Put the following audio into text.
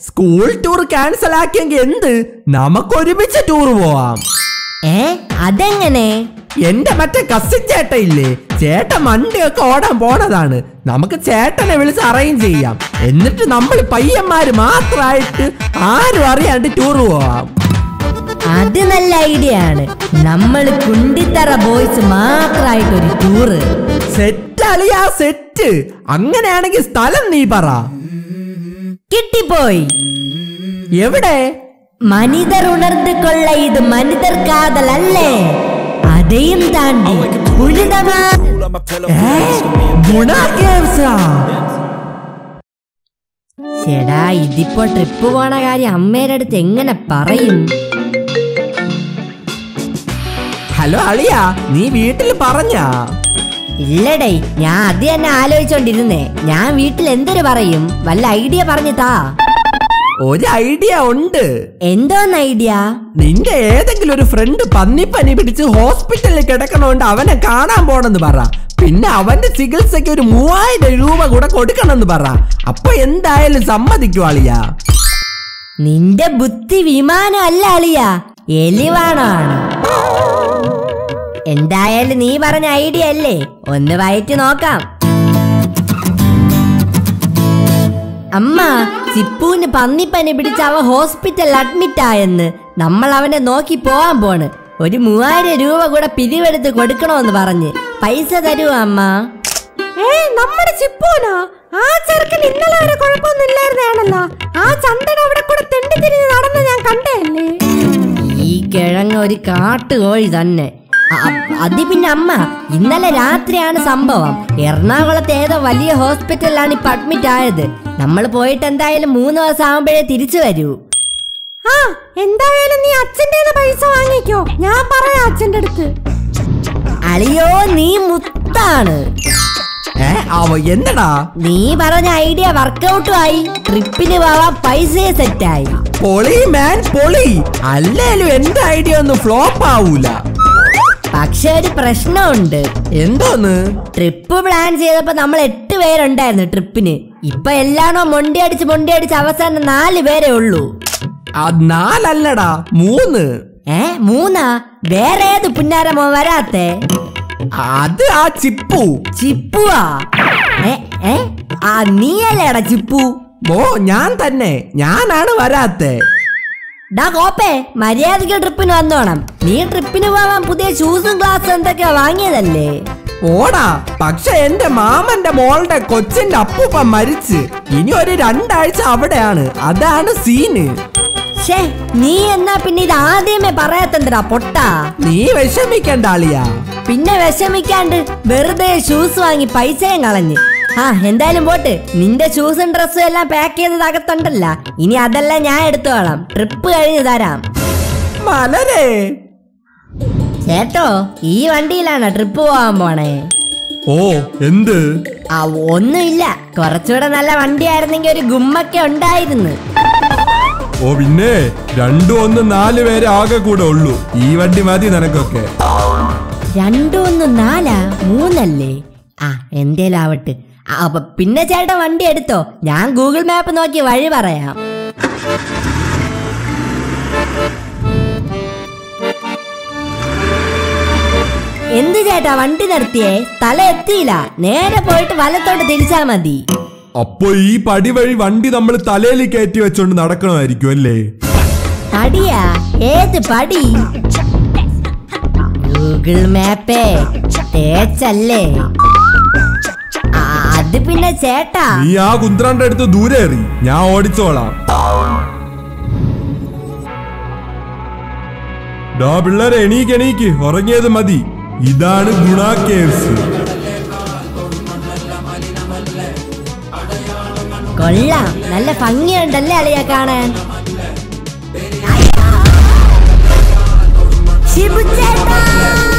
School tour cancel ആക്കിയെങ്കിൽ എന്ത് നമുക്ക് ഒരുമിച്ച് ടൂർ പോവാം ഏ അതെങ്ങനെ എന്റെ മറ്റേ കസിൻ ചേട്ട ഇല്ലേ ചേട്ടൻ വണ്ടിയൊക്കെ ഓടാൻ പോണതാണ് നമുക്ക് ചേട്ടനെ വിളിച്ച് അറേഞ്ച് ചെയ്യാം എന്നിട്ട് നമ്മൾ പയ്യന്മാര് മാത്രമായിട്ട് ആരും അറിയാണ്ട് ടൂർ പോവാം അത് നല്ല ഐഡിയ ആണ് നമ്മൾ കുണ്ടിത്തറ ബോയ്സ് മാത്രമായിട്ട് ഒരു ടൂറ് സെറ്റ് അളിയാ സെറ്റ് അങ്ങനെയാണെങ്കിൽ സ്ഥലം നീ പറ കിട്ടിപ്പോയി എവിടെ മനിതർ ഉണർന്നു കൊള്ള ഇത് മനിതർ കാതലല്ലേ അതെയും താണ്ടി ഉന്നതമാ ഏ? ഗുണ കേവ്സാ? ചേടാ ഇതിപ്പോ ട്രിപ്പ് പോണ കാര്യം അമ്മേടെ അടുത്ത് എങ്ങനെ പറയും ഹലോ അളിയാ നീ വീട്ടിൽ പറഞ്ഞാ ഇല്ലടേ ഞാൻ അത് തന്നെ ആലോചിച്ചോണ്ടിരുന്നേ ഞാൻ വീട്ടിൽ എന്തൊരു പറയും വല്ല ഐഡിയ പറഞ്ഞു താ ഒരു ഐഡിയ ഉണ്ട് എന്തോന്ന് ഐഡിയ നിന്റെ ഏതെങ്കിലും ഒരു ഫ്രണ്ട് പന്നിപ്പനി പിടിച്ച് ഹോസ്പിറ്റലിൽ കിടക്കണോണ്ട് അവനെ കാണാൻ പോണെന്ന് പറ പിന്നെ അവന്റെ ചികിത്സയ്ക്ക് ഒരു മൂവായിരം രൂപ കൂടെ കൊടുക്കണമെന്ന് പറ അപ്പൊ എന്തായാലും സമ്മതിക്കും അളിയാ നിന്റെ ബുദ്ധി വിമാനം അല്ല അളിയ എലിവാണാണ് എന്തായാലും നീ പറഞ്ഞ ഐഡിയ അല്ലേ ഒന്ന് വയറ്റി നോക്കാം അമ്മ ചിപ്പുവിന് പന്നിപ്പനി പിടിച്ച് അവൻ ഹോസ്പിറ്റലിൽ അഡ്മിറ്റ് ആയെന്ന് നമ്മൾ അവനെ നോക്കി പോവാൻ പോണ് ഒരു മൂവായിരം രൂപ കൂടെ പിരിവെടുത്ത് കൊടുക്കണോന്ന് പറഞ്ഞ് പൈസ തരുവോ അമ്മ ഏ നമ്മുടെ ചിപ്പൂനോ ആ ചെറുക്കൻ ഇന്നലെ വരെ കുഴപ്പമൊന്നും ഇല്ലായിരുന്നാണല്ലോ ആ ചന്ദൻ അവിടെ കൂടെ തെണ്ടി തിരിഞ്ഞ് നടന്ന് ഞാൻ കണ്ടതല്ലേ ഈ കിഴങ്ങ് ഒരു കാട്ടുകോഴി തന്നെ അ- അ- അത് പിന്നെ അമ്മ ഇന്നലെ രാത്രിയാണ് സംഭവം എറണാകുളത്തെ ഏതോ വലിയ ഹോസ്പിറ്റലിലാണ് ഇപ്പൊ അഡ്മിറ്റ് ആയത് നമ്മൾ പോയിട്ട് എന്തായാലും മൂന്ന് ദിവസം ആകുമ്പോഴേ തിരിച്ചു വരൂ ആ എന്തായാലും നീ അച്ഛൻ്റെ പൈസ വാങ്ങിക്കോ ഞാൻ പറയാം അച്ഛൻ്റെ അടുത്ത് അളിയോ നീ മുത്താണ് ഏ അവ എന്നടാ നീ പറഞ്ഞ ഐഡിയ വർക്കൗട്ടും ആയി ട്രിപ്പിന് പോവാൻ പൈസയെ സെറ്റായി പൊളി മാൻ പൊളി അല്ലേലും എന്റെ ഐഡിയ ഒന്നും ഫ്ലോപ്പ് ആവൂല പക്ഷെ ഒരു പ്രശ്നമുണ്ട് എന്തോന്ന് ട്രിപ്പ് പ്ലാൻ ചെയ്തപ്പോ നമ്മൾ എട്ട് പേരുണ്ടായിരുന്നു ട്രിപ്പിന് ഇപ്പൊ എല്ലാണോ മൊണ്ടി അടിച്ച് മൊണ്ടി അടിച്ച് അവസാനം നാല് പേരേ ഉള്ളൂ ആ നാലല്ലടാ മൂന്ന് ഏ മൂന്നാ വേറെ ഏത് പുന്നാരമോ വരാത്തെ അത് ആ ചിപ്പു ചിപ്പുവാ ഏ ഏ ആ നീയല്ലേടാ ചിപ്പു ഓ ഞാൻ തന്നെ ഞാനാണ് വരാത്തെ ഡാ കോപ്പേ മര്യാദയ്ക്ക് ട്രിപ്പിന് വന്നോണം നീ ട്രിപ്പിന് പോവാൻ പുതിയ ഷൂസും ഗ്ലാസും എന്തൊക്കെയാ വാങ്ങിയതല്ലേ ഓടാ പക്ഷെ എന്റെ മാമന്റെ മോളുടെ കൊച്ചിന്റെ അപ്പൂപ്പ മരിച്ച് ഇനി ഒരു രണ്ടാഴ്ച അവിടെയാണ് അതാണ് സീന് ഷേ നീ എന്നാ പിന്നെ ഇത് ആദ്യമേ പറയാത്തെന്തടാ പൊട്ടാ നീ വിഷമിക്കണ്ട ആളിയാ പിന്നെ വിഷമിക്കാണ്ട് വെറുതെ ഷൂസ് വാങ്ങി പൈസയും കളഞ്ഞ് ആ എന്തായാലും പോട്ട് നിന്റെ ഷൂസും ഡ്രസ്സും എല്ലാം പാക്ക് ചെയ്തത് അകത്തുണ്ടല്ല ഇനി അതെല്ലാം ഞാൻ എടുത്തോളാം ട്രിപ്പ് കഴിഞ്ഞ് തരാം മലരേ ചേട്ടോ ഈ വണ്ടിയിലാണോ ട്രിപ്പ് പോകാൻ പോണേ ഓ എന്ത് ആ ഒന്നുമില്ല കുറച്ചുകൂടെ നല്ല വണ്ടിയായിരുന്നെങ്കിൽ ഒരു ഗുമ്മൊക്കെ ഉണ്ടായിരുന്നു ഓ പിന്നെ രണ്ടും ഒന്ന് നാല് പേരെ ആകെ കൂടെ ഉള്ളൂ ഈ വണ്ടി മതി നിനക്കൊക്കെ രണ്ടും ഒന്ന് നാലാ മൂന്നല്ലേ ആ എന്തേലും ആവട്ടെ ആ, അപ്പൊ പിന്നെ ചേട്ടൻ വണ്ടി എടുത്തോ ഞാൻ ഗൂഗിൾ മാപ്പ് നോക്കി വഴി പറയാം എന്ത് ചേട്ടാ വണ്ടി നിർത്തിയേ സ്ഥലം എത്തിയില്ല നേരെ പോയിട്ട് വലത്തോട്ട് തിരിച്ചാ മതി അപ്പൊ ഈ പടി വഴി വണ്ടി നമ്മൾ തലയിൽ കയറ്റി വെച്ചോണ്ട് നടക്കണമായിരിക്കും അല്ലേ പടിയാ ഏത് പടി ഗൂഗിൾ മാപ്പേ തേച്ചല്ലേ ആ, അത് പിന്നെ ചേട്ടാ നീ ആ കുന്ത്രാന്റെ അടുത്ത് ദൂരെ എറി ഞാൻ ഓടിച്ചോളാം ഡാ പിള്ളേരെ എണീക്ക് എണീക്ക് ഉറങ്ങിയത് മതി ഇതാണ് ഗുണ കേവ്സ് കൊള്ളാം നല്ല ഭംഗിയുണ്ടല്ലേ അളിയ കാണാൻ ശിബു ചേട്ടാ